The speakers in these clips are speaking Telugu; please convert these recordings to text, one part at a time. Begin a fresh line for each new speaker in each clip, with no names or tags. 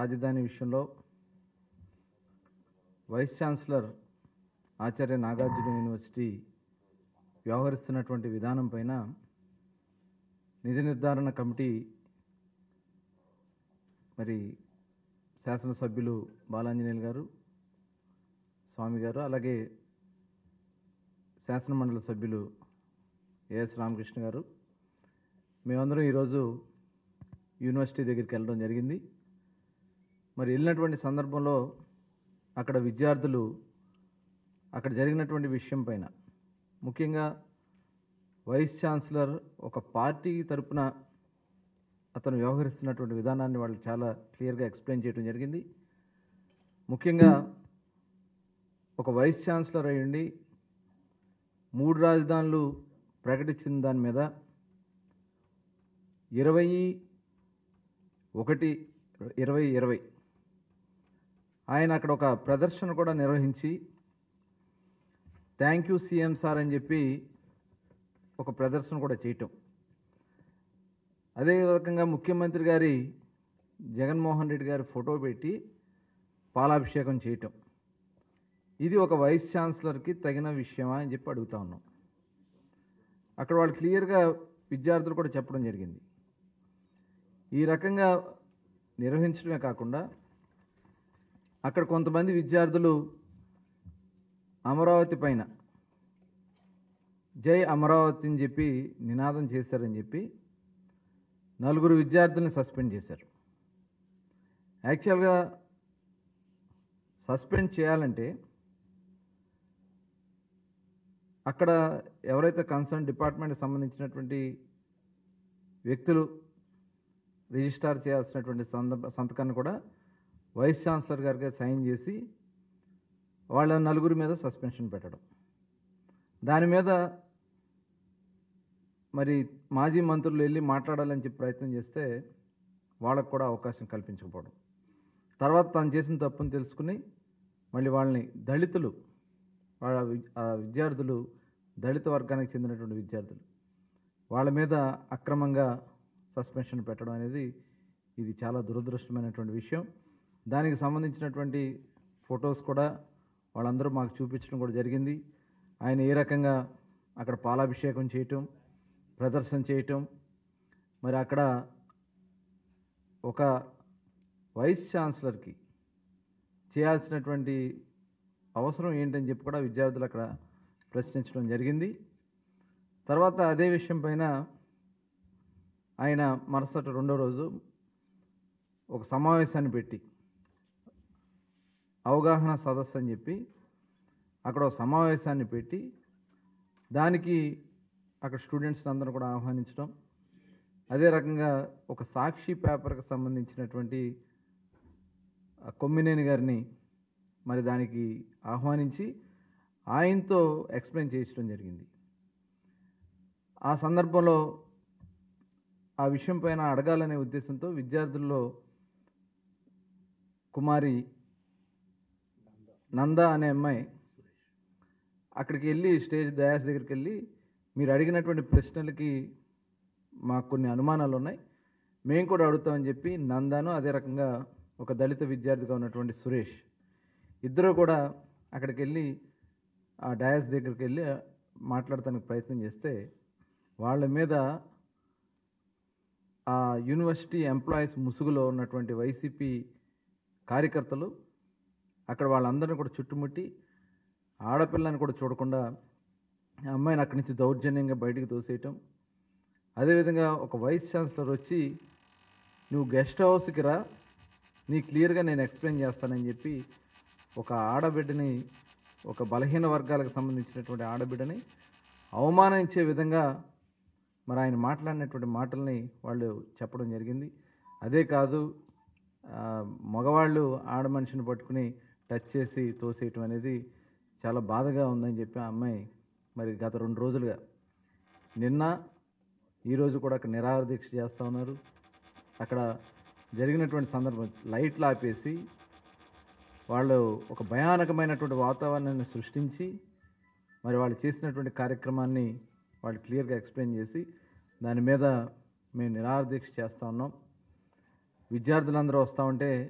రాజధాని విషయంలో vice chancellor Acharya Nagarjuna university వ్యవహరిస్తున్నటువంటి విధానం పైన నిజ నిర్ధారణ కమిటీ మరి శాసనసభ్యులు బాలాంజనేయులు గారు స్వామి గారు అలాగే శాసనమండలి సభ్యులు ఏఎస్ రామకృష్ణ గారు మేమందరం ఈరోజు యూనివర్సిటీ దగ్గరికి వెళ్ళడం జరిగింది మరి వెళ్ళినటువంటి సందర్భంలో అక్కడ విద్యార్థులు అక్కడ జరిగినటువంటి విషయం పైన ముఖ్యంగా వైస్ ఛాన్సలర్ ఒక పార్టీ తరపున అతను వ్యవహరిస్తున్నటువంటి విధానాన్ని వాళ్ళు చాలా క్లియర్గా ఎక్స్ప్లెయిన్ చేయడం జరిగింది ముఖ్యంగా ఒక వైస్ ఛాన్సలర్ అయ్యండి మూడు రాజధానులు ప్రకటించిన దాని మీద ఇరవై ఒకటి ఇరవై ఇరవై ఆయన అక్కడ ఒక ప్రదర్శన కూడా నిర్వహించి థ్యాంక్ యూ సీఎం సార్ అని చెప్పి ఒక ప్రదర్శన కూడా చేయటం అదే రకంగా ముఖ్యమంత్రి గారి జగన్మోహన్ రెడ్డి గారి ఫోటో పెట్టి పాలాభిషేకం చేయటం ఇది ఒక వైస్ ఛాన్సలర్కి తగిన విషయమా అని చెప్పి అడుగుతా ఉన్నాం అక్కడ వాళ్ళు క్లియర్గా విద్యార్థులు కూడా చెప్పడం జరిగింది ఈ రకంగా నిర్వహించడమే కాకుండా అక్కడ కొంతమంది విద్యార్థులు అమరావతి పైన జై అమరావతి అని చెప్పి నినాదం చేశారని చెప్పి నలుగురు విద్యార్థుల్ని సస్పెండ్ చేశారు యాక్చువల్గా సస్పెండ్ చేయాలంటే అక్కడ ఎవరైతే కన్సర్న్ డిపార్ట్మెంట్కి సంబంధించినటువంటి వ్యక్తులు రిజిస్టార్ చేయాల్సినటువంటి సందర్భ సంతకాన్ని కూడా వైస్ ఛాన్సలర్ గారికి సైన్ చేసి వాళ్ళ నలుగురి మీద సస్పెన్షన్ పెట్టడం దాని మీద మరి మాజీ మంత్రులు వెళ్ళి మాట్లాడాలని చెప్పి ప్రయత్నం చేస్తే వాళ్ళకు కూడా అవకాశం కల్పించకపోవడం తర్వాత తను చేసిన తప్పును తెలుసుకుని మళ్ళీ వాళ్ళని దళితులు వాళ్ళ వి- ఆ విద్యార్థులు దళిత వర్గానికి చెందినటువంటి విద్యార్థులు వాళ్ళ మీద అక్రమంగా సస్పెన్షన్ పెట్టడం అనేది ఇది చాలా దురదృష్టమైనటువంటి విషయం దానికి సంబంధించినటువంటి ఫొటోస్ కూడా వాళ్ళందరూ మాకు చూపించడం కూడా జరిగింది ఆయన ఏ రకంగా అక్కడ పాలాభిషేకం చేయటం ప్రదర్శన చేయటం మరి అక్కడ ఒక వైస్ ఛాన్సలర్కి చేయాల్సినటువంటి అవసరం ఏంటని చెప్పి కూడా విద్యార్థులు అక్కడ ప్రశ్నించడం జరిగింది తర్వాత అదే విషయం పైన ఆయన మరుసటి రెండో రోజు ఒక సమావేశాన్ని పెట్టి అవగాహన సదస్సు అని చెప్పి అక్కడ ఒక సమావేశాన్ని పెట్టి దానికి అక్కడ స్టూడెంట్స్ని అందరూ కూడా ఆహ్వానించడం అదే రకంగా ఒక సాక్షి పేపర్కి సంబంధించినటువంటి ఆ కొమ్మినేని గారిని మరి దానికి ఆహ్వానించి ఆయనతో ఎక్స్ప్లెయిన్ చేయించడం జరిగింది ఆ సందర్భంలో ఆ విషయం పైన అడగాలనే ఉద్దేశంతో విద్యార్థుల్లో కుమారి నంద అనే అమ్మాయి అక్కడికి వెళ్ళి స్టేజ్ దయాస్ దగ్గరికి వెళ్ళి మీరు అడిగినటువంటి ప్రశ్నలకి మాకు కొన్ని అనుమానాలు ఉన్నాయి మేము కూడా అడుగుతామని చెప్పి నందాను అదే రకంగా ఒక దళిత విద్యార్థిగా ఉన్నటువంటి సురేష్ ఇద్దరు కూడా అక్కడికి వెళ్ళి ఆ డయాస్ దగ్గరికి వెళ్ళి మాట్లాడటానికి ప్రయత్నం చేస్తే వాళ్ళ మీద ఆ యూనివర్సిటీ ఎంప్లాయీస్ ముసుగులో ఉన్నటువంటి వైసీపీ కార్యకర్తలు అక్కడ వాళ్ళందరినీ కూడా చుట్టుముట్టి ఆడపిల్లని కూడా చూడకుండా ఆ అమ్మాయిని అక్కడి నుంచి దౌర్జన్యంగా బయటికి తోసేయటం అదేవిధంగా ఒక వైస్ ఛాన్సలర్ వచ్చి నువ్వు గెస్ట్ హౌస్కి రా నీ క్లియర్గా నేను ఎక్స్ప్లెయిన్ చేస్తానని చెప్పి ఒక ఆడబిడ్డని ఒక బలహీన వర్గాలకు సంబంధించినటువంటి ఆడబిడ్డని అవమానించే విధంగా మరి ఆయన మాట్లాడినటువంటి మాటల్ని వాళ్ళు చెప్పడం జరిగింది అదే కాదు ఆ, మగవాళ్ళు ఆడ మనిషిని పట్టుకుని టచ్ చేసి తోసేయటం అనేది చాలా బాధగా ఉందని చెప్పి ఆ అమ్మాయి మరి గత రెండు రోజులుగా నిన్న ఈరోజు కూడా అక్కడ నిరాహార దీక్ష చేస్తూ ఉన్నారు అక్కడ జరిగినటువంటి సందర్భం లైట్లు ఆపేసి వాళ్ళు ఒక భయానకమైనటువంటి వాతావరణాన్ని సృష్టించి మరి వాళ్ళు చేసినటువంటి కార్యక్రమాన్ని వాళ్ళు క్లియర్గా ఎక్స్ప్లెయిన్ చేసి దాని మీద మేము నిరాహార దీక్ష చేస్తూ ఉన్నాం విద్యార్థులందరూ వస్తూ ఉంటే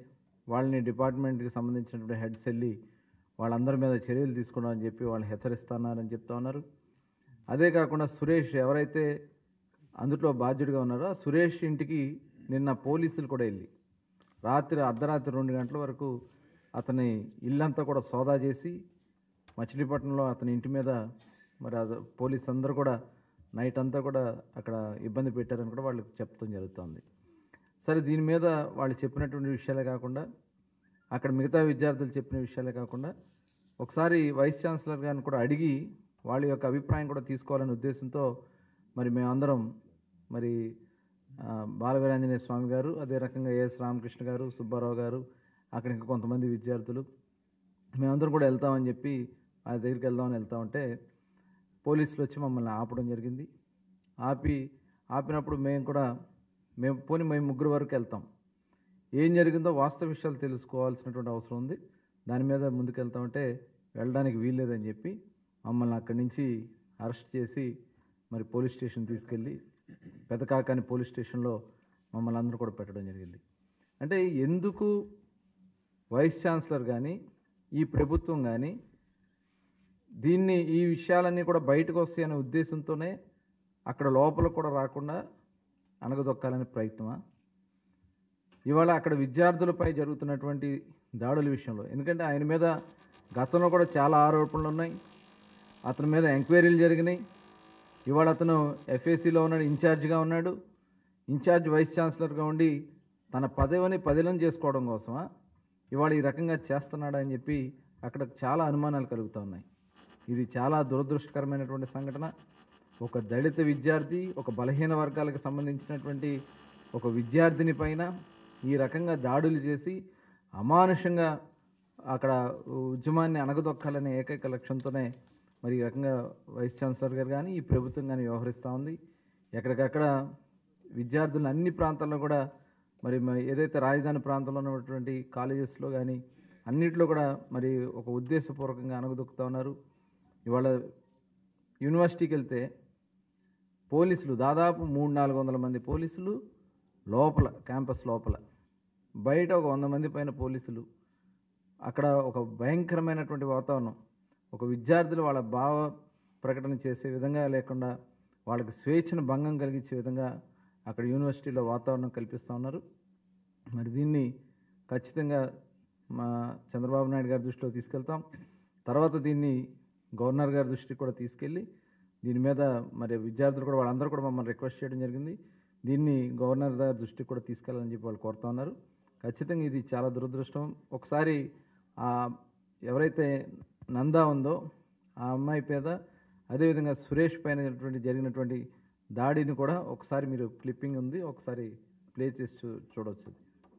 వాళ్ళని డిపార్ట్మెంట్కి సంబంధించినటువంటి హెడ్స్ వెళ్ళి వాళ్ళందరి మీద చర్యలు తీసుకున్నాం అని చెప్పి వాళ్ళని హెచ్చరిస్తున్నారని చెప్తా ఉన్నారు అదే కాకుండా సురేష్ ఎవరైతే అందులో బాధ్యుడిగా ఉన్నారో ఆ సురేష్ ఇంటికి నిన్న పోలీసులు కూడా వెళ్ళి రాత్రి అర్ధరాత్రి రెండు గంటల వరకు అతని ఇల్లంతా కూడా సోదా చేసి మచిలీపట్నంలో అతని ఇంటి మీద మరి అది పోలీస్ అందరూ కూడా నైట్ అంతా కూడా అక్కడ ఇబ్బంది పెట్టారని కూడా వాళ్ళకి చెప్తాం జరుగుతుంది సరే దీని మీద వాళ్ళు చెప్పినటువంటి విషయాలే కాకుండా అక్కడ మిగతా విద్యార్థులు చెప్పిన విషయాలే కాకుండా ఒకసారి వైస్ ఛాన్సలర్ గారిని కూడా అడిగి వాళ్ళ యొక్క అభిప్రాయం కూడా తీసుకోవాలనే ఉద్దేశంతో మరి మేమందరం మరి ఆ, బాలవీరాంజనేయ స్వామి గారు అదే రకంగా ఏఎస్ రామకృష్ణ గారు సుబ్బారావు గారు అక్కడ ఇంకా కొంతమంది విద్యార్థులు మేమందరం కూడా వెళ్తామని చెప్పి ఆ దగ్గరికి వెళ్దామని వెళ్తా ఉంటే పోలీసులు వచ్చి మమ్మల్ని ఆపడం జరిగింది ఆపి ఆపినప్పుడు మేము కూడా మేము పోని మేము ముగ్గురు వరకు వెళ్తాం ఏం జరిగిందో వాస్తవ విషయాలు తెలుసుకోవాల్సినటువంటి అవసరం ఉంది దాని మీద ముందుకెళ్తామంటే వెళ్ళడానికి వీల్లేదని చెప్పి మమ్మల్ని అక్కడి నుంచి అరెస్ట్ చేసి మరి పోలీస్ స్టేషన్ తీసుకెళ్ళి పెదకాకాని పోలీస్ స్టేషన్లో మమ్మల్ని అందరూ కూడా పెట్టడం జరిగింది అంటే ఎందుకు వైస్ ఛాన్సలర్ కానీ ఈ ప్రభుత్వం కానీ దీన్ని ఈ విషయాలన్నీ కూడా బయటకు వస్తాయనే ఉద్దేశంతోనే అక్కడ లోపల కూడా రాకుండా అనగదొక్కాలనే ప్రయత్నమా ఇవాళ అక్కడ విద్యార్థులపై జరుగుతున్నటువంటి దాడుల విషయంలో ఎందుకంటే ఆయన మీద గతంలో కూడా చాలా ఆరోపణలు ఉన్నాయి అతని మీద ఎంక్వైరీలు జరిగినాయి ఇవాళ అతను ఎఫ్ఏసీలో ఉన్నాడు ఇన్ఛార్జిగా ఉన్నాడు ఇన్ఛార్జ్ వైస్ ఛాన్సలర్గా ఉండి తన పదవిని పదిలం చేసుకోవడం కోసమా ఇవాళ ఈ రకంగా చేస్తున్నాడా అని చెప్పి అక్కడ చాలా అనుమానాలు కలుగుతూ ఉన్నాయి ఇది చాలా దురదృష్టకరమైనటువంటి సంఘటన ఒక దళిత విద్యార్థి ఒక బలహీన వర్గాలకు సంబంధించినటువంటి ఒక విద్యార్థిని పైన ఈ రకంగా దాడులు చేసి అమానుషంగా అక్కడ ఉద్యమాన్ని అనగదొక్కాలనే ఏకైక లక్ష్యంతోనే మరి ఈ రకంగా వైస్ ఛాన్సలర్ గారు కానీ ఈ ప్రభుత్వం కానీ వ్యవహరిస్తూ ఉంది ఎక్కడికక్కడ విద్యార్థులను అన్ని ప్రాంతాల్లో కూడా మరి మ- ఏదైతే రాజధాని ప్రాంతంలో ఉన్నటువంటి కాలేజెస్లో కానీ అన్నిట్లో కూడా మరి ఒక ఉద్దేశపూర్వకంగా అనగదొక్కుతూ ఉన్నారు ఇవాళ యూనివర్సిటీకి వెళ్తే పోలీసులు దాదాపు మూడు నాలుగు వందల మంది పోలీసులు లోపల క్యాంపస్ లోపల బయట ఒక వంద మంది పైన పోలీసులు అక్కడ ఒక భయంకరమైనటువంటి వాతావరణం ఒక విద్యార్థులు వాళ్ళ భావ ప్రకటన చేసే విధంగా లేకుండా వాళ్ళకి స్వేచ్ఛను భంగం కలిగించే విధంగా అక్కడ యూనివర్సిటీలో వాతావరణం కల్పిస్తూ ఉన్నారు మరి దీన్ని ఖచ్చితంగా మా చంద్రబాబు నాయుడు గారి దృష్టిలో తీసుకెళ్తాం తర్వాత దీన్ని గవర్నర్ గారి దృష్టికి కూడా తీసుకెళ్ళి దీని మీద మరి విద్యార్థులు కూడా వాళ్ళందరూ కూడా మమ్మల్ని రిక్వెస్ట్ చేయడం జరిగింది దీన్ని గవర్నర్ గారి దృష్టికి కూడా తీసుకెళ్ళాలని చెప్పి వాళ్ళు కోరుతా ఉన్నారు ఖచ్చితంగా ఇది చాలా దురదృష్టం ఒకసారి ఆ ఎవరైతే నందా ఉందో ఆ అమ్మాయి పేద అదేవిధంగా సురేష్ పైన జరిగినటువంటి- జరిగినటువంటి దాడిని కూడా ఒకసారి మీరు క్లిప్పింగ్ ఉంది ఒకసారి ప్లే చేసి చూ చూడవచ్చు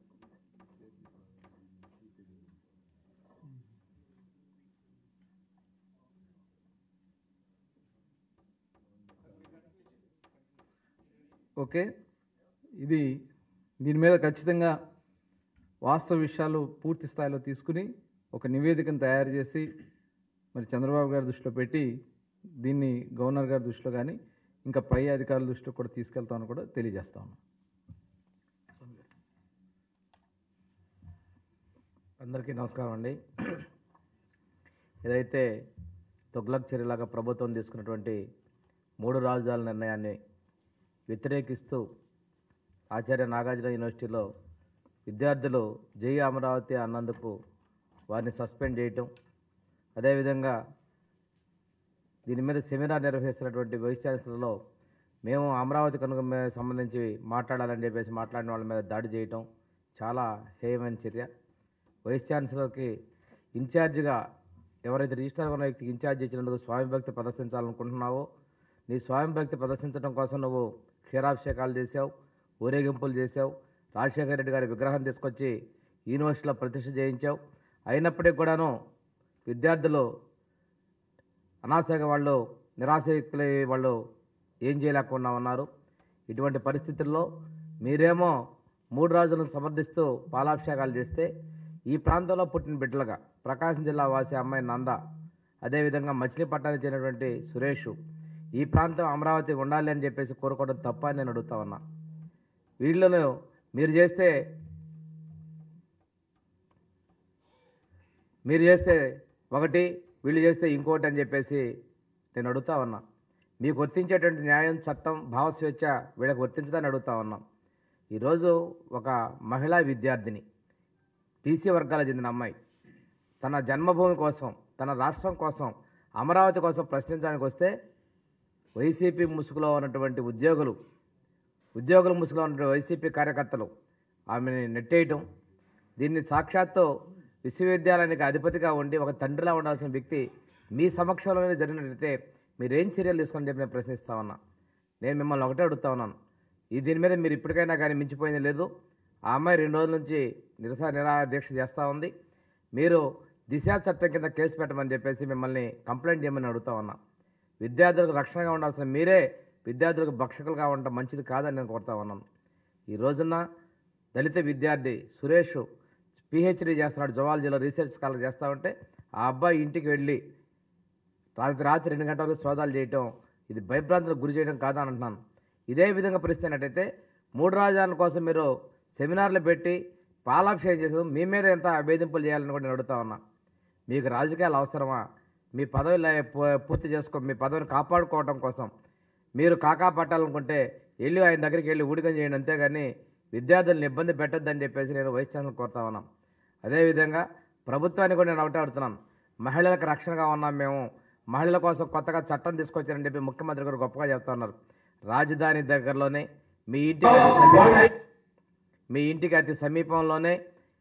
ఓకే ఇది దీని మీద ఖచ్చితంగా వాస్తవ విషయాలు పూర్తి స్థాయిలో తీసుకుని ఒక నివేదికను తయారు చేసి మరి చంద్రబాబు గారి దృష్టిలో పెట్టి దీన్ని గవర్నర్ గారి దృష్టిలో కానీ ఇంకా పై అధికారుల దృష్టిలో కూడా తీసుకెళ్తామని కూడా తెలియజేస్తాను
అందరికీ నమస్కారం అండి ఏదైతే తొగ్లక్ చర్యలాగా ప్రభుత్వం తీసుకున్నటువంటి మూడు రాజధానుల నిర్ణయాన్ని వ్యతిరేకిస్తూ ఆచార్య నాగార్జున యూనివర్సిటీలో విద్యార్థులు జై అమరావతి అన్నందుకు వారిని సస్పెండ్ చేయటం అదేవిధంగా దీని మీద సెమినార్ నిర్వహిస్తున్నటువంటి వైస్ ఛాన్సలర్లో మేము అమరావతి కనుక మే- సంబంధించి మాట్లాడాలని చెప్పేసి మాట్లాడిన వాళ్ళ మీద దాడి చేయటం చాలా హేయమైన చర్య వైస్ ఛాన్సలర్కి ఇన్ఛార్జిగా ఎవరైతే రిజిస్టర్ ఉన్న వ్యక్తికి ఇన్ఛార్జ్ ఇచ్చినందుకు స్వామి భక్తి ప్రదర్శించాలనుకుంటున్నావో నీ స్వామి భక్తి ప్రదర్శించడం కోసం నువ్వు క్షీరాభిషేకాలు చేసావు ఊరేగింపులు చేసావు రాజశేఖర రెడ్డి గారి విగ్రహం తీసుకొచ్చి యూనివర్సిటీలో ప్రతిష్ఠ చేయించావు అయినప్పటికీ కూడాను విద్యార్థులు అనాశగా వాళ్ళు నిరాశక్తులై వాళ్ళు ఏం చేయలేకుండా ఉన్నారు ఇటువంటి పరిస్థితుల్లో మీరేమో మూడు రోజులను సమర్థిస్తూ పాలాభిషేకాలు చేస్తే ఈ ప్రాంతంలో పుట్టిన బిడ్డలుగా ప్రకాశం జిల్లా వాసి అమ్మాయి నంద అదేవిధంగా మచిలీపట్నానికి చెందినటువంటి సురేష్ ఈ ప్రాంతం అమరావతి ఉండాలి అని చెప్పేసి కోరుకోవడం తప్ప అని నేను అడుగుతా ఉన్నా వీళ్ళను మీరు చేస్తే మీరు చేస్తే ఒకటి వీళ్ళు చేస్తే ఇంకోటి అని చెప్పేసి నేను అడుగుతా ఉన్నా మీకు వర్తించేటువంటి న్యాయం చట్టం భావస్వేచ్ఛ వీళ్ళకి వర్తించదని అడుగుతా ఉన్నాం ఈరోజు ఒక మహిళా విద్యార్థిని బీసీ వర్గాలకు చెందిన అమ్మాయి తన జన్మభూమి కోసం తన రాష్ట్రం కోసం అమరావతి కోసం ప్రశ్నించడానికి వస్తే వైసీపీ ముసుగులో ఉన్నటువంటి ఉద్యోగులు ఉద్యోగుల ముసుగులో ఉన్నటువంటి వైసీపీ కార్యకర్తలు ఆమెని నెట్టేయటం దీన్ని సాక్షాత్తు విశ్వవిద్యాలయానికి అధిపతిగా ఉండి ఒక తండ్రిలా ఉండాల్సిన వ్యక్తి మీ సమక్షంలోనే జరిగినట్లయితే మీరేం చర్యలు తీసుకొని చెప్పి నేను ప్రశ్నిస్తా ఉన్నా నేను మిమ్మల్ని ఒకటే అడుగుతా ఉన్నాను ఈ దీని మీద మీరు ఇప్పటికైనా కానీ మించిపోయింది లేదు ఆ అమ్మాయి రెండు రోజుల నుంచి నిరసన నిరాహార దీక్ష చేస్తూ ఉంది మీరు దిశా చట్టం కింద కేసు పెట్టమని చెప్పేసి మిమ్మల్ని కంప్లైంట్ చేయమని అడుగుతా ఉన్నా విద్యార్థులకు రక్షణగా ఉండాల్సిన మీరే విద్యార్థులకు భక్షకులుగా ఉండటం మంచిది కాదని నేను కోరుతా ఉన్నాను ఈ రోజున దళిత విద్యార్థి సురేష్ పిహెచ్డీ చేస్తున్నాడు జువాలజీలో రీసెర్చ్ స్కాలర్ చేస్తూ ఉంటే ఆ అబ్బాయి ఇంటికి వెళ్ళి రాత్రి రాత్రి రెండు గంటల వరకు సోదాలు చేయటం ఇది భయభ్రాంతులకు గురి చేయడం కాదని అంటున్నాను ఇదే విధంగా పరిస్థితి అయినట్టయితే మూడు రాజధానుల కోసం మీరు సెమినార్లు పెట్టి పాలాభిషేకం చేసాం మీ మీద ఎంత వేధింపులు చేయాలని కూడా నేను అడుగుతా ఉన్నా మీకు రాజకీయాలు అవసరమా మీ పదవి లే- పూ- పూర్తి చేసుకో మీ పదవిని కాపాడుకోవడం కోసం మీరు కాకా పట్టాలనుకుంటే వెళ్ళి ఆయన దగ్గరికి వెళ్ళి ఊడికం చేయండి అంతేగాని విద్యార్థులను ఇబ్బంది పెట్టొద్దని చెప్పేసి నేను వైస్ ఛాన్సలర్ కోరుతా ఉన్నాం అదేవిధంగా ప్రభుత్వాన్ని కూడా నేను ఒకటే అడుగుతున్నాను మహిళలకు రక్షణగా ఉన్నాం మేము మహిళల కోసం కొత్తగా చట్టం తీసుకొచ్చారని చెప్పి ముఖ్యమంత్రి గారు గొప్పగా చెప్తా ఉన్నారు రాజధాని దగ్గరలోనే మీ ఇంటికి అతి సమీప- మీ ఇంటికి అతి సమీపంలోనే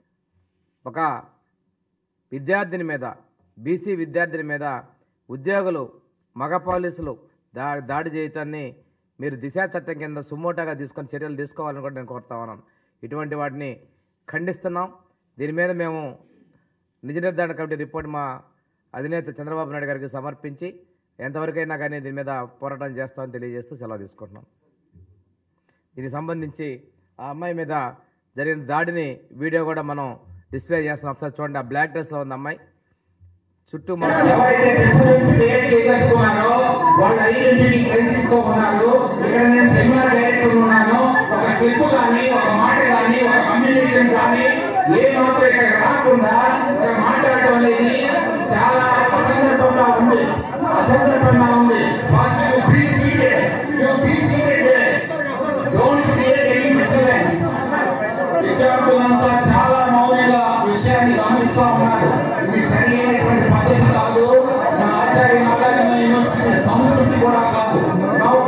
ఒక విద్యార్థిని మీద బీసీ విద్యార్థిని మీద ఉద్యోగులు మగ పోలీసులు దా దాడి చేయటాన్ని మీరు దిశా చట్టం కింద సుమోటాగా తీసుకొని చర్యలు తీసుకోవాలని కూడా నేను కోరుతా ఉన్నాను ఇటువంటి వాటిని ఖండిస్తున్నాం దీని మీద మేము నిజ నిర్ధారణ కమిటీ రిపోర్ట్ మా అధినేత చంద్రబాబు నాయుడు గారికి సమర్పించి ఎంతవరకైనా కానీ దీని మీద పోరాటం చేస్తామని తెలియజేస్తూ సెలవు తీసుకుంటున్నాం దీనికి సంబంధించి ఆ అమ్మాయి మీద జరిగిన దాడిని వీడియో కూడా మనం డిస్ప్లే చేస్తున్నాం ఒకసారి చూడండి ఆ బ్లాక్ డ్రెస్లో ఉంది అమ్మాయి చుట్టూ మన
ఎవరైతే డిస్టర్బెన్స్ క్రియేట్ చేయదలుచుకున్నారో వాళ్ళ ఐడెంటిటీ తెలుసుకోకున్నారు ఇక్కడ నేను సెమినార్ డైరెక్టర్ ఉన్నాను ఒక స్లిప్ కానీ ఒక మాట కానీ ఒక కమ్యూనికేషన్ కానీ ఏ మాత్రం ఇక్కడ రాకుండా ఇక్కడ మాట్లాడటం అనేది చాలా అసందర్భంగా ఉంది అసందర్భంగా ఉంది first you be seated you be seated don't create any disturbance విద్యార్థులంతా చాలా మౌలిక విషయాన్ని గమనిస్తూ ఉన్నారు ఇది సరి అయినటువంటి పద్ధతి కాదు మన ఆచార్య నాగార్జున యూనివర్సిటీ సంస్కృతి కూడా కాదు నౌ-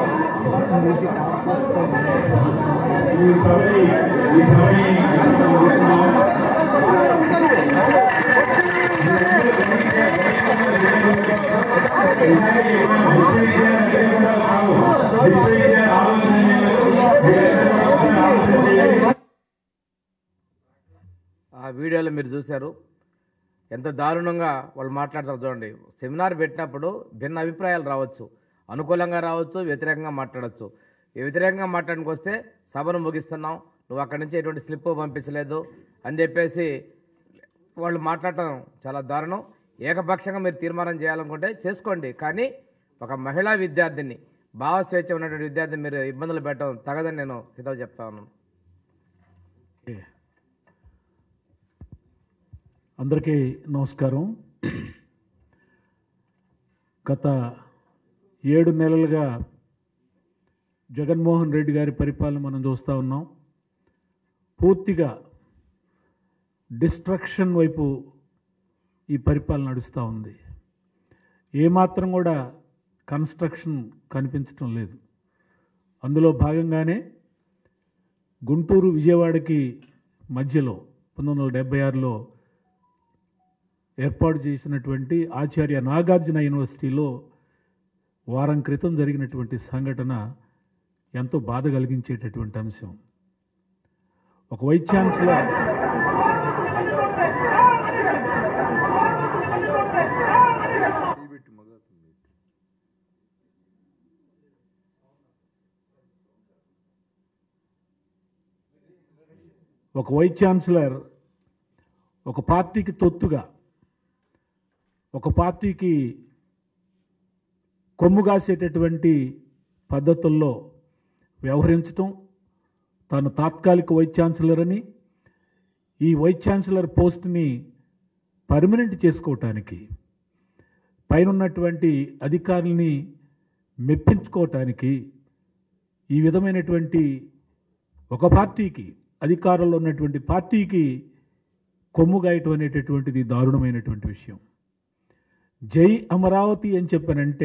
ఈ సభని ఈ సభని నిర్వహిస్తున్నాం. ఈసారి మనం విశ్వవిద్యాలయం లేకుండా కాదు. విశ్వవిద్యాలయ ఆలోచన మీద మీరందరూ కూడా ఒకసారి ఆలోచన చేయండి.
ఆ వీడియోలో మీరు చూశారు ఎంత దారుణంగా వాళ్ళు మాట్లాడతారు చూడండి సెమినార్ పెట్టినప్పుడు భిన్న అభిప్రాయాలు రావచ్చు అనుకూలంగా రావచ్చు వ్యతిరేకంగా మాట్లాడచ్చు ఈ వ్యతిరేకంగా మాట్లాడడానికి వస్తే సభను ముగిస్తున్నాం నువ్వు అక్కడి నుంచి ఎటువంటి స్లిప్ పంపించలేదు అని చెప్పేసి వాళ్ళు మాట్లాడటం చాలా దారుణం ఏకపక్షంగా మీరు తీర్మానం చేయాలనుకుంటే చేసుకోండి కానీ ఒక మహిళా విద్యార్థిని భావ స్వేచ్ఛ ఉన్నటువంటి విద్యార్థిని మీరు ఇబ్బందులు పెట్టడం తగదని నేను హితవు చెప్తా ఉన్నాను
అందరికీ నమస్కారం గత ఏడు నెలలుగా జగన్మోహన్ రెడ్డి గారి పరిపాలన మనం చూస్తూ ఉన్నాం పూర్తిగా డిస్ట్రక్షన్ వైపు ఈ పరిపాలన నడుస్తూ ఉంది ఏమాత్రం కూడా కన్స్ట్రక్షన్ కనిపించటం లేదు అందులో భాగంగానే గుంటూరు విజయవాడకి మధ్యలో పంతొమ్మిది వందల డెబ్బై ఆరులో ఏర్పాటు చేసినటువంటి ఆచార్య నాగార్జున యూనివర్సిటీలో వారం క్రితం జరిగినటువంటి సంఘటన ఎంతో బాధ కలిగించేటటువంటి అంశం ఒక వైస్ ఛాన్సలర్ ఒక వైస్ ఛాన్సలర్ ఒక పార్టీకి తొత్తుగా ఒక పార్టీకి కొమ్ము కాసేటటువంటి పద్ధతుల్లో వ్యవహరించటం తాను తాత్కాలిక వైస్ ఛాన్సలర్ అని ఈ వైస్ ఛాన్సలర్ పోస్ట్ని పర్మనెంట్ చేసుకోవటానికి పైన ఉన్నటువంటి అధికారుల్ని మెప్పించుకోవటానికి ఈ విధమైనటువంటి ఒక పార్టీకి అధికారంలో ఉన్నటువంటి పార్టీకి కొమ్ము గాయటం అనేటటువంటిది దారుణమైనటువంటి విషయం జై అమరావతి అని చెప్పానంటే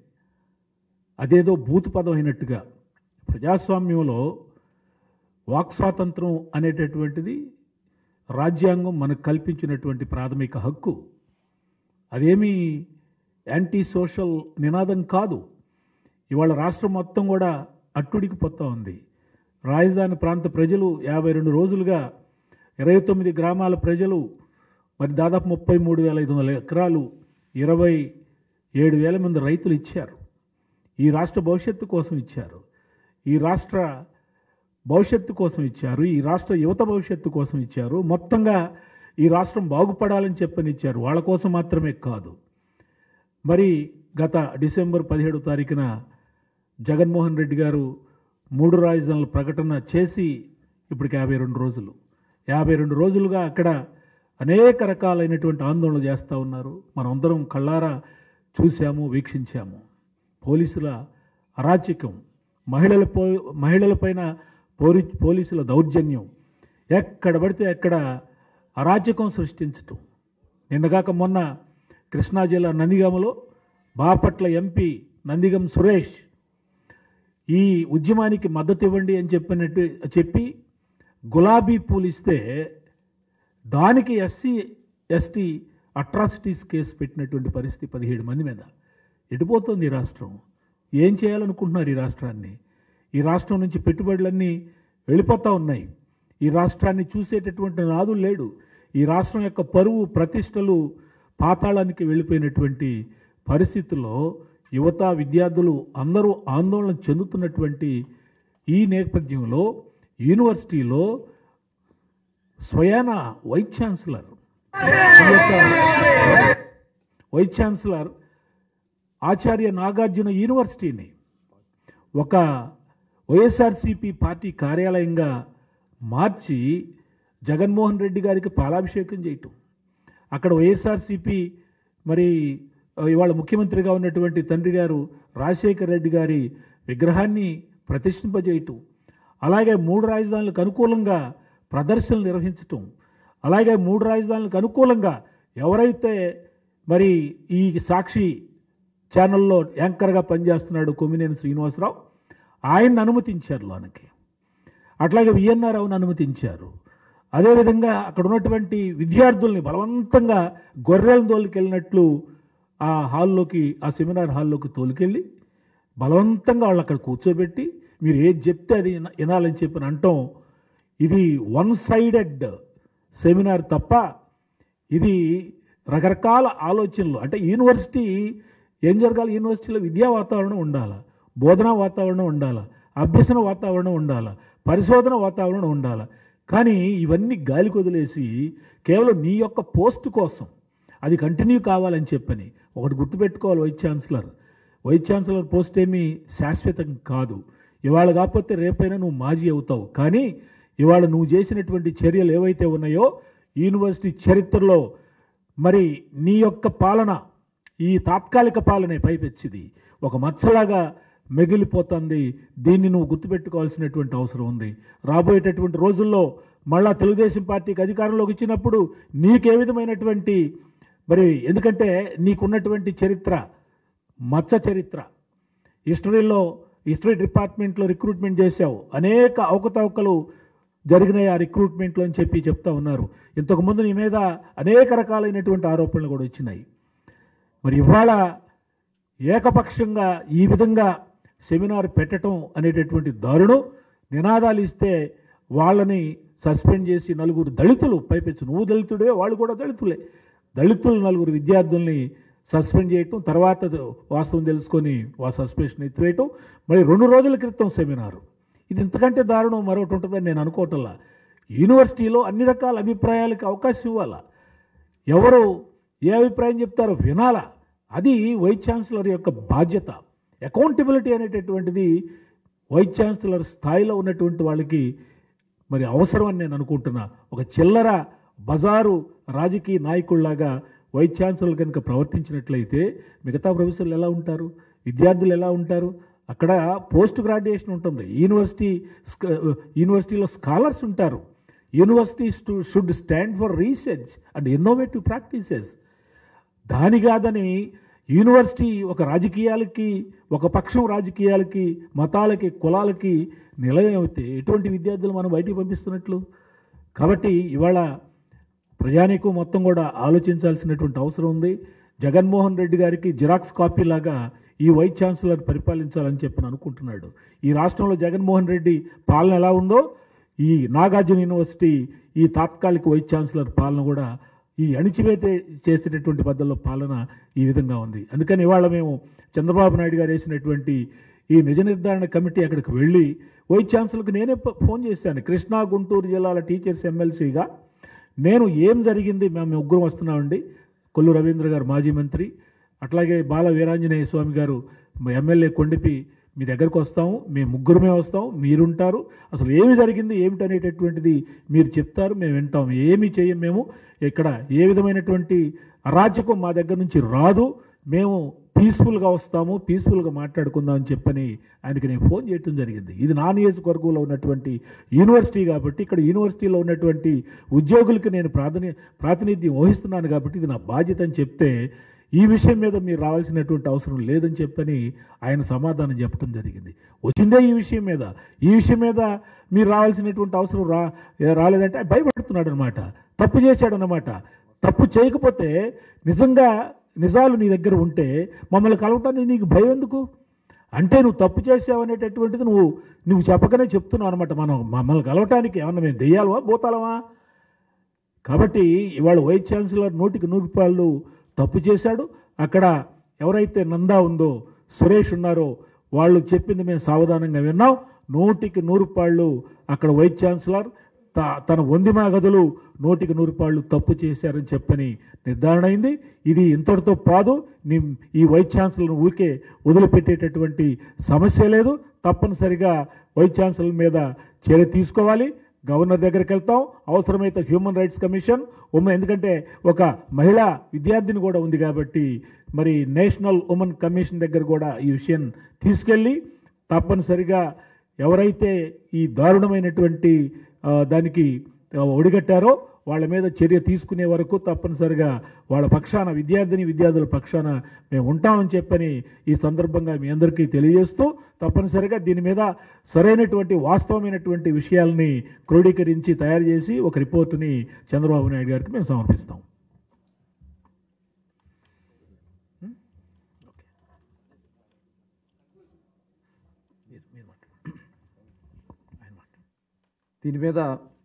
అదేదో భూత పదం అయినట్టుగా ప్రజాస్వామ్యంలో వాక్ స్వాతంత్రం అనేటటువంటిది రాజ్యాంగం మనకు కల్పించినటువంటి ప్రాథమిక హక్కు అదేమీ యాంటీ సోషల్ నినాదం కాదు ఇవాళ రాష్ట్రం మొత్తం కూడా అట్టుడికి పోతా ఉంది రాజధాని ప్రాంత ప్రజలు యాభై రెండు రోజులుగా ఇరవై తొమ్మిది గ్రామాల ప్రజలు మరి దాదాపు ముప్పై మూడు వేల ఐదు వందల ఎకరాలు ఇరవై ఏడు వేల మంది రైతులు ఇచ్చారు ఈ రాష్ట్ర భవిష్యత్తు కోసం ఇచ్చారు ఈ రాష్ట్ర భవిష్యత్తు కోసం ఇచ్చారు ఈ రాష్ట్ర యువత భవిష్యత్తు కోసం ఇచ్చారు మొత్తంగా ఈ రాష్ట్రం బాగుపడాలని చెప్పని ఇచ్చారు వాళ్ళ కోసం మాత్రమే కాదు మరి గత డిసెంబర్ పదిహేడు తారీఖున జగన్మోహన్ రెడ్డి గారు మూడు రాజధానుల ప్రకటన చేసి ఇప్పటికి యాభై రెండు రోజులు యాభై రెండు రోజులుగా అక్కడ అనేక రకాలైనటువంటి ఆందోళనలు చేస్తూ ఉన్నారు మనం అందరం కళ్ళారా చూశాము వీక్షించాము పోలీసుల అరాచకం మహిళల పో మహిళలపైన పోలి పోలీసుల దౌర్జన్యం ఎక్కడ పడితే ఎక్కడ అరాచకం సృష్టించటం నిన్నగాక మొన్న కృష్ణా జిల్లా నందిగామలో బాపట్ల ఎంపీ నందిగం సురేష్ ఈ ఉద్యమానికి మద్దతు ఇవ్వండి అని చెప్పినట్టు చెప్పి గులాబీ పూలు ఇస్తే దానికి ఎస్సీ ఎస్టీ అట్రాసిటీస్ కేసు పెట్టినటువంటి పరిస్థితి పదిహేడు మంది మీద ఎటుపోతుంది ఈ రాష్ట్రం ఏం చేయాలనుకుంటున్నారు ఈ రాష్ట్రాన్ని ఈ రాష్ట్రం నుంచి పెట్టుబడులన్నీ వెళ్ళిపోతూ ఉన్నాయి ఈ రాష్ట్రాన్ని చూసేటటువంటి నాదు లేడు ఈ రాష్ట్రం యొక్క పరువు ప్రతిష్టలు పాతాళానికి వెళ్ళిపోయినటువంటి పరిస్థితుల్లో యువత విద్యార్థులు అందరూ ఆందోళన చెందుతున్నటువంటి ఈ నేపథ్యంలో యూనివర్సిటీలో స్వయాన వైస్ ఛాన్సలర్ ఈ యొక్క వైస్ ఛాన్సలర్ ఆచార్య నాగార్జున యూనివర్సిటీని ఒక వైఎస్ఆర్సిపి పార్టీ కార్యాలయంగా మార్చి జగన్మోహన్ రెడ్డి గారికి పాలాభిషేకం చేయటం అక్కడ వైఎస్ఆర్సిపి మరి ఆ, ఇవాళ ముఖ్యమంత్రిగా ఉన్నటువంటి తండ్రి గారు రాజశేఖర్ రెడ్డి గారి విగ్రహాన్ని ప్రతిష్ఠింపజేయటం అలాగే మూడు రాజధానులకు అనుకూలంగా ప్రదర్శనలు నిర్వహించటం అలాగే మూడు రాజధానులకు అనుకూలంగా ఎవరైతే మరి ఈ సాక్షి ఛానల్లో యాంకర్గా పనిచేస్తున్నాడు కొమ్మినేని శ్రీనివాసరావు ఆయన్ని అనుమతించారు లోనకి అట్లాగే విఎన్ఆర్ రావును అనుమతించారు అదేవిధంగా అక్కడ ఉన్నటువంటి విద్యార్థుల్ని బలవంతంగా గొర్రెలను తోలుకెళ్ళినట్లు ఆ హాల్లోకి ఆ సెమినార్ హాల్లోకి తోలుకెళ్ళి బలవంతంగా వాళ్ళు అక్కడ కూర్చోబెట్టి మీరు ఏది చెప్తే అది విన- వినాలని చెప్పి అంటాం ఇది వన్ సైడెడ్ సెమినార్ తప్ప ఇది రకరకాల ఆలోచనలు అంటే యూనివర్సిటీ ఏం జరగాలి యూనివర్సిటీలో విద్యా వాతావరణం ఉండాలి బోధనా వాతావరణం ఉండాలి అభ్యసన వాతావరణం ఉండాలి పరిశోధన వాతావరణం ఉండాలి కానీ ఇవన్నీ గాలికి వదిలేసి కేవలం నీ యొక్క పోస్ట్ కోసం అది కంటిన్యూ కావాలని చెప్పని ఒకటి గుర్తుపెట్టుకోవాలి vice chancellor vice chancellor post ఏమీ శాశ్వతం కాదు ఇవాళ కాకపోతే రేపైనా నువ్వు మాజీ అవుతావు కానీ ఇవాళ నువ్వు చేసినటువంటి చర్యలు ఏవైతే ఉన్నాయో యూనివర్సిటీ చరిత్రలో మరి నీ యొక్క పాలన ఈ తాత్కాలిక పాలనే పైపెచ్చిది ఒక మచ్చలాగా మిగిలిపోతుంది దీన్ని నువ్వు గుర్తుపెట్టుకోవాల్సినటువంటి అవసరం ఉంది రాబోయేటటువంటి రోజుల్లో మళ్ళా తెలుగుదేశం పార్టీకి అధికారంలోకి ఇచ్చినప్పుడు నీకే విధమైనటువంటి మరి ఎందుకంటే నీకున్నటువంటి చరిత్ర మచ్చ చరిత్ర హిస్టరీలో హిస్టరీ డిపార్ట్మెంట్లో రిక్రూట్మెంట్ చేశావు అనేక అవకతవకలు జరిగినాయి ఆ రిక్రూట్మెంట్లో అని చెప్పి చెప్తా ఉన్నారు ఇంతకుముందు నీ మీద అనేక రకాలైనటువంటి ఆరోపణలు కూడా వచ్చినాయి మరి ఇవాళ ఏకపక్షంగా ఈ విధంగా సెమినార్ పెట్టడం అనేటటువంటి దారుణం నినాదాలు ఇస్తే వాళ్ళని సస్పెండ్ చేసి నలుగురు దళితులు పైపెచ్చు నువ్వు దళితుడే వాళ్ళు కూడా దళితులే దళితులు నలుగురు విద్యార్థుల్ని సస్పెండ్ చేయటం తర్వాత వాస్తవం తెలుసుకొని వా సస్పెన్షన్ ఎత్తివేయటం మరి రెండు రోజుల క్రితం సెమినారు ఇది ఇంతకంటే దారుణం మరొకటి ఉంటుందని నేను అనుకోవటంలా యూనివర్సిటీలో అన్ని రకాల అభిప్రాయాలకు అవకాశం ఇవ్వాలా ఎవరు ఏ అభిప్రాయం చెప్తారో వినాలా అది వైస్ ఛాన్సలర్ యొక్క బాధ్యత అకౌంటబిలిటీ అనేటటువంటిది వైస్ ఛాన్సలర్ స్థాయిలో ఉన్నటువంటి వాళ్ళకి మరి అవసరం అని నేను అనుకుంటున్నా ఒక చిల్లర బజారు రాజకీయ నాయకుల్లాగా వైస్ ఛాన్సలర్ కనుక ప్రవర్తించినట్లయితే మిగతా ప్రొఫెసర్లు ఎలా ఉంటారు విద్యార్థులు ఎలా ఉంటారు అక్కడ పోస్ట్ గ్రాడ్యుయేషన్ ఉంటుంది యూనివర్సిటీ స్క- యూనివర్సిటీలో స్కాలర్స్ ఉంటారు university should stand for research and innovative practices దాని కాదని యూనివర్సిటీ ఒక రాజకీయాలకి ఒక పక్షం రాజకీయాలకి మతాలకి కులాలకి నిలయం అయితే ఎటువంటి విద్యార్థులు మనం బయటికి పంపిస్తున్నట్లు కాబట్టి ఇవాళ ప్రజానీకం మొత్తం కూడా ఆలోచించాల్సినటువంటి అవసరం ఉంది జగన్మోహన్ రెడ్డి గారికి జిరాక్స్ కాపీ లాగా ఈ వైస్ ఛాన్సలర్ పరిపాలించాలని చెప్పి అనుకుంటున్నాడు ఈ రాష్ట్రంలో జగన్మోహన్ రెడ్డి పాలన ఎలా ఉందో ఈ నాగార్జున యూనివర్సిటీ ఈ తాత్కాలిక వైస్ ఛాన్సలర్ పాలన కూడా ఈ అణిచివేత చేసేటటువంటి పద్ధతిలో పాలన ఈ విధంగా ఉంది అందుకని ఇవాళ మేము చంద్రబాబు నాయుడు గారు వేసినటువంటి ఈ నిజ నిర్ధారణ కమిటీ అక్కడికి వెళ్ళి వైస్ ఛాన్సలర్కి నేనే ప- ఫోన్ చేశాను కృష్ణా గుంటూరు జిల్లాల టీచర్స్ ఎమ్మెల్సీగా నేను ఏం జరిగింది మేము ముగ్గురం వస్తున్నామండి కొల్లు రవీంద్ర గారు మాజీ మంత్రి అట్లాగే బాల వీరాంజనేయ స్వామి గారు మా ఎమ్మెల్యే కొండిపి మీ దగ్గరకు వస్తాము మేము ముగ్గురమే వస్తాం మీరుంటారు అసలు ఏమి జరిగింది ఏమిటనేటటువంటిది మీరు చెప్తారు మేము వింటాం ఏమి చేయం మేము ఇక్కడ ఏ విధమైనటువంటి అరాచకం మా దగ్గర నుంచి రాదు మేము పీస్ఫుల్గా వస్తాము పీస్ఫుల్గా మాట్లాడుకుందాం అని చెప్పని ఆయనకి నేను ఫోన్ చేయటం జరిగింది ఇది నా నియోజకవర్గంలో ఉన్నటువంటి యూనివర్సిటీ కాబట్టి ఇక్కడ యూనివర్సిటీలో ఉన్నటువంటి ఉద్యోగులకి నేను ప్రాధాన్య ప్రాతినిధ్యం వహిస్తున్నాను కాబట్టి ఇది నా బాధ్యత అని చెప్తే ఈ విషయం మీద మీరు రావాల్సినటువంటి అవసరం లేదని చెప్పని ఆయన సమాధానం చెప్పడం జరిగింది వచ్చిందే ఈ విషయం మీద ఈ విషయం మీద మీరు రావాల్సినటువంటి అవసరం రా రాలేదంటే ఆయన భయపడుతున్నాడు అనమాట తప్పు చేశాడనమాట తప్పు చేయకపోతే నిజంగా నిజాలు నీ దగ్గర ఉంటే మమ్మల్ని కలవటానికి నీకు భయం ఎందుకు అంటే నువ్వు తప్పు చేసావు అనేటటువంటిది నువ్వు నువ్వు చెప్పకనే చెప్తున్నావు అనమాట మనం మమ్మల్ని కలవటానికి ఏమన్నా మేము దెయ్యాలవా భూతాలమా కాబట్టి ఇవాళ వైస్ ఛాన్సలర్ నూటికి నూరు రూపాయలు తప్పు చేశాడు అక్కడ ఎవరైతే నందా ఉందో సురేష్ ఉన్నారో వాళ్ళు చెప్పింది మేము సావధానంగా విన్నాం నూటికి నూరు రూపాయలు అక్కడ వైస్ ఛాన్సలర్ త తన వందిమా గదులు నూటికి నూరు రూపాయలు తప్పు చేశారని చెప్పని నిర్ధారణ అయింది ఇది ఇంతటితో పాదు నీ ఈ వైస్ ఛాన్సలర్ ఊరికే వదిలిపెట్టేటటువంటి సమస్య లేదు తప్పనిసరిగా వైస్ ఛాన్సలర్ మీద చర్య తీసుకోవాలి గవర్నర్ దగ్గరికి వెళ్తాం అవసరమైతే హ్యూమన్ రైట్స్ కమిషన్ ఉమెన్ ఎందుకంటే ఒక మహిళా విద్యార్థిని కూడా ఉంది కాబట్టి మరి నేషనల్ ఉమెన్ కమిషన్ దగ్గర కూడా ఈ విషయం తీసుకెళ్ళి తప్పనిసరిగా ఎవరైతే ఈ దారుణమైనటువంటి ఆ, దానికి ఆ, ఒడిగట్టారో వాళ్ళ మీద చర్య తీసుకునే వరకు తప్పనిసరిగా వాళ్ళ పక్షాన విద్యార్థిని విద్యార్థుల పక్షాన మేము ఉంటామని చెప్పని ఈ సందర్భంగా మీ అందరికీ తెలియజేస్తూ తప్పనిసరిగా దీని మీద సరైనటువంటి వాస్తవమైనటువంటి విషయాల్ని క్రోడీకరించి తయారు చేసి ఒక రిపోర్టుని చంద్రబాబు నాయుడు గారికి మేము సమర్పిస్తాం
దీని మీద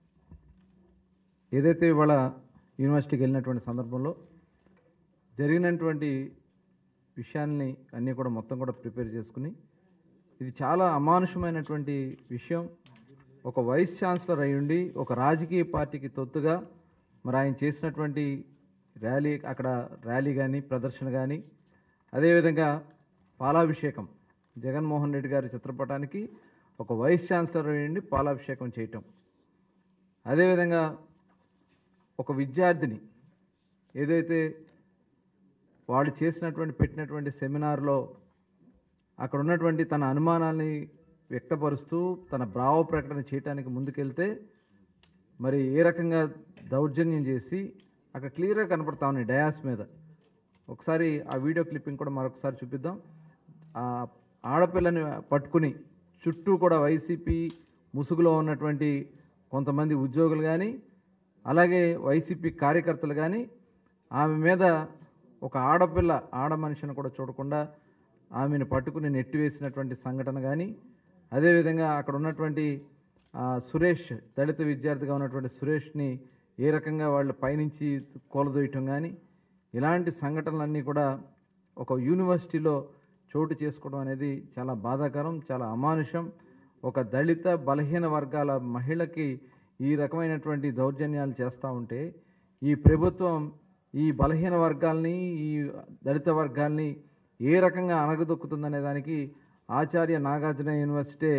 ఏదైతే ఇవాళ యూనివర్సిటీకి వెళ్ళినటువంటి సందర్భంలో జరిగినటువంటి విషయాల్ని అన్నీ కూడా మొత్తం కూడా ప్రిపేర్ చేసుకుని ఇది చాలా అమానుషమైనటువంటి విషయం ఒక వైస్ ఛాన్సలర్ అయ్యుండి ఒక రాజకీయ పార్టీకి తొత్తుగా మరి ఆయన చేసినటువంటి ర్యాలీ అక్కడ ర్యాలీ కానీ ప్రదర్శన కానీ అదేవిధంగా పాలాభిషేకం జగన్మోహన్ రెడ్డి గారి చిత్రపటానికి ఒక వైస్ ఛాన్సలర్ అయ్యుండి పాలాభిషేకం చేయటం అదేవిధంగా ఒక విద్యార్థిని ఏదైతే వాళ్ళు చేసినటువంటి పెట్టినటువంటి సెమినార్లో అక్కడ ఉన్నటువంటి తన అనుమానాల్ని వ్యక్తపరుస్తూ తన భావ ప్రకటన చేయడానికి ముందుకెళ్తే మరి ఏ రకంగా దౌర్జన్యం చేసి అక్కడ క్లియర్గా కనపడతా ఉన్నాయి డయాస్ మీద ఒకసారి ఆ వీడియో క్లిప్పింగ్ కూడా మరొకసారి చూపిద్దాం ఆ ఆడపిల్లని పట్టుకుని చుట్టూ కూడా వైసీపీ ముసుగులో ఉన్నటువంటి కొంతమంది ఉద్యోగులు కానీ అలాగే వైసీపీ కార్యకర్తలు కానీ ఆమె మీద ఒక ఆడపిల్ల ఆడ మనిషిని కూడా చూడకుండా ఆమెను పట్టుకుని నెట్టివేసినటువంటి సంఘటన కానీ అదేవిధంగా అక్కడ ఉన్నటువంటి ఆ, సురేష్ దళిత విద్యార్థిగా ఉన్నటువంటి సురేష్ని ఏ రకంగా వాళ్ళు పైనుంచి కూలదోయటం కానీ ఇలాంటి సంఘటనలన్నీ కూడా ఒక యూనివర్సిటీలో చోటు చేసుకోవడం అనేది చాలా బాధాకరం చాలా అమానుషం ఒక దళిత బలహీన వర్గాల మహిళకి ఈ రకమైనటువంటి దౌర్జన్యాలు చేస్తూ ఉంటే ఈ ప్రభుత్వం ఈ బలహీన వర్గాల్ని ఈ దళిత వర్గాల్ని ఏ రకంగా అణగదొక్కుతుందనే దానికి ఆచార్య నాగార్జున యూనివర్సిటీ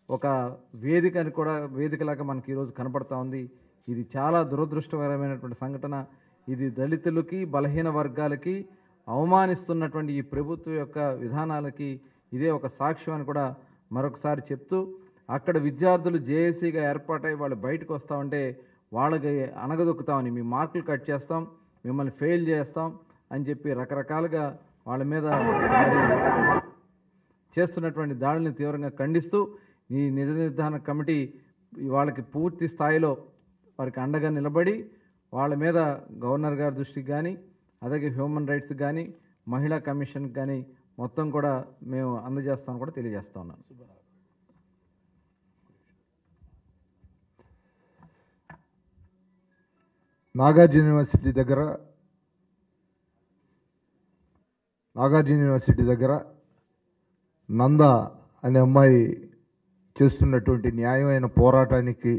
ఒక వేదిక అని కూడా వేదికలాగా మనకి ఈరోజు కనపడతా ఉంది ఇది చాలా దురదృష్టకరమైనటువంటి సంఘటన ఇది దళితులకి బలహీన వర్గాలకి అవమానిస్తున్నటువంటి ఈ ప్రభుత్వం యొక్క విధానాలకి ఇదే ఒక సాక్ష్యం అని కూడా మరొకసారి చెప్తూ అక్కడ విద్యార్థులు జేఏసీగా ఏర్పాటై వాళ్ళు బయటకు వస్తామంటే వాళ్ళకి అనగదొక్కుతామని మీ మార్కులు కట్ చేస్తాం మిమ్మల్ని ఫెయిల్ చేస్తాం అని చెప్పి రకరకాలుగా వాళ్ళ మీద మరి చేస్తున్నటువంటి దాడుల్ని తీవ్రంగా ఖండిస్తూ ఈ నిజ నిర్ధారణ కమిటీ వాళ్ళకి పూర్తి స్థాయిలో వారికి అండగా నిలబడి వాళ్ళ మీద గవర్నర్ గారి దృష్టికి కానీ అలాగే హ్యూమన్ రైట్స్ కానీ మహిళా కమిషన్కి కానీ మొత్తం కూడా మేము అందజేస్తామని కూడా తెలియజేస్తా ఉన్నాను
నాగార్జున యూనివర్సిటీ దగ్గర నాగార్జున యూనివర్సిటీ దగ్గర నంద అనే అమ్మాయి చేస్తున్నటువంటి న్యాయమైన పోరాటానికి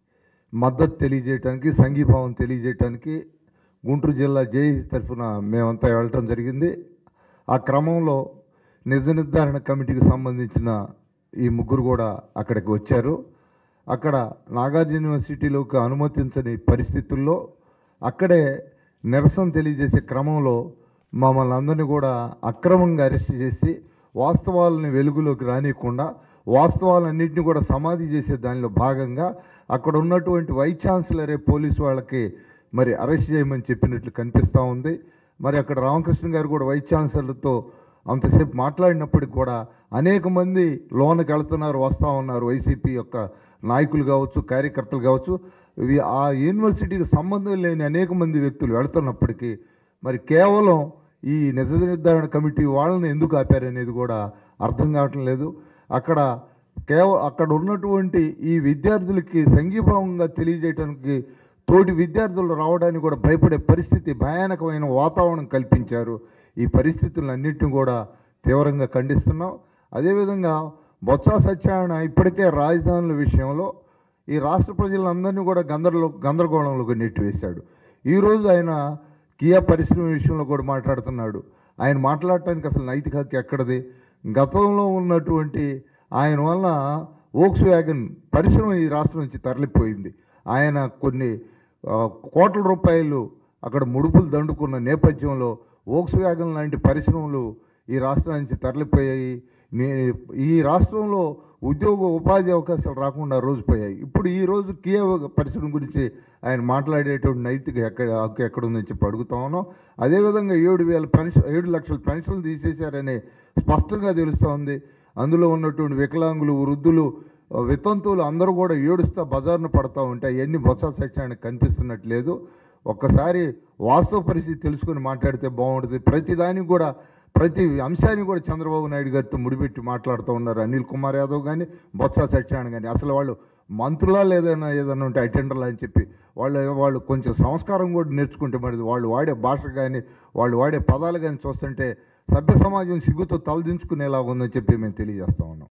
మద్దతు తెలియజేయటానికి సంఘీభావం తెలియజేయటానికి గుంటూరు జిల్లా జేఈసీ తరఫున మేమంతా వెళ్ళటం జరిగింది ఆ క్రమంలో నిజ నిర్ధారణ కమిటీకి సంబంధించిన ఈ ముగ్గురు కూడా అక్కడికి వచ్చారు అక్కడ నాగార్జున యూనివర్సిటీలోకి అనుమతించని పరిస్థితుల్లో అక్కడే నిరసన తెలియజేసే క్రమంలో మమ్మల్ని అందరినీ కూడా అక్రమంగా అరెస్ట్ చేసి వాస్తవాలని వెలుగులోకి రానియకుండా వాస్తవాలన్నింటినీ కూడా సమాధి చేసే దానిలో భాగంగా అక్కడ ఉన్నటువంటి వైస్ ఛాన్సలరే పోలీసు వాళ్ళకి మరి అరెస్ట్ చేయమని చెప్పినట్లు కనిపిస్తూ ఉంది మరి అక్కడ రామకృష్ణ గారు కూడా వైస్ ఛాన్సలర్తో అంతసేపు మాట్లాడినప్పటికి కూడా అనేక మంది లోనికి వెళ్తున్నారు వస్తూ ఉన్నారు వైసీపీ యొక్క నాయకులు కావచ్చు కార్యకర్తలు కావచ్చు ఇవి ఆ యూనివర్సిటీకి సంబంధం లేని అనేక మంది వ్యక్తులు వెళ్తున్నప్పటికీ మరి కేవలం ఈ నిజ నిర్ధారణ కమిటీ వాళ్ళని ఎందుకు ఆపారనేది కూడా అర్థం కావటం లేదు అక్కడ కేవలం అక్కడ ఉన్నటువంటి ఈ విద్యార్థులకి సంఘీభావంగా తెలియజేయడానికి తోటి విద్యార్థులు రావడానికి కూడా భయపడే పరిస్థితి భయానకమైన వాతావరణం కల్పించారు ఈ పరిస్థితులన్నింటినీ కూడా తీవ్రంగా ఖండిస్తున్నాం అదేవిధంగా బొత్స సత్యనారాయణ ఇప్పటికే రాజధానుల విషయంలో ఈ రాష్ట్ర ప్రజలందరినీ కూడా గందరలో గందరగోళంలోకి నెట్టివేశాడు ఈరోజు ఆయన కియా పరిశ్రమ విషయంలో కూడా మాట్లాడుతున్నాడు ఆయన మాట్లాడటానికి అసలు నైతిక హక్కు ఎక్కడది గతంలో ఉన్నటువంటి ఆయన వల్ల ఓక్స్ వ్యాగన్ పరిశ్రమ ఈ రాష్ట్రం నుంచి తరలిపోయింది ఆయన కొన్ని ఆ, కోట్ల రూపాయలు అక్కడ ముడుపులు దండుకున్న నేపథ్యంలో ఓక్స్ వ్యాగన్ లాంటి పరిశ్రమలు ఈ రాష్ట్రం నుంచి తరలిపోయాయి నే- ఈ రాష్ట్రంలో ఉద్యోగ ఉపాధి అవకాశాలు రాకుండా రోజు పోయాయి ఇప్పుడు ఈ రోజు కియా పరిశ్రమ గురించి ఆయన మాట్లాడేటువంటి నైతిక ఎక్కడ హక్కు ఎక్కడ ఉందని చెప్పి అడుగుతా ఉన్నాం అదేవిధంగా ఏడు వేల పెన్షన్ ఏడు లక్షల పెన్షన్లు తీసేశారని స్పష్టంగా తెలుస్తూ ఉంది అందులో ఉన్నటువంటి వికలాంగులు వృద్ధులు ఆ, వితంతువులు అందరూ కూడా ఏడుస్తా బజార్న పడతా ఉంటే అవన్నీ బొత్స సత్యానికి కనిపిస్తున్నట్లేదు ఒక్కసారి వాస్తవ పరిస్థితి తెలుసుకొని మాట్లాడితే బాగుంటుంది ప్రతి దానికి కూడా ప్రతి అంశాన్ని కూడా చంద్రబాబు నాయుడు గారితో ముడిపెట్టి మాట్లాడుతూ ఉన్నారు అనిల్ కుమార్ యాదవ్ కానీ బొత్స సత్యనారాయణ కానీ అసలు వాళ్ళు మంత్రులా లేదన్నా ఏదన్నా ఉంటే అటెండర్లా అని చెప్పి వాళ్ళు వాళ్ళు కొంచెం సంస్కారం కూడా నేర్చుకుంటే మరి వాళ్ళు వాడే భాష కానీ వాళ్ళు వాడే పదాలు కానీ చూస్తుంటే సభ్య సమాజం సిగ్గుతో తలదించుకునేలాగా ఉందని చెప్పి మేము తెలియజేస్తా ఉన్నాం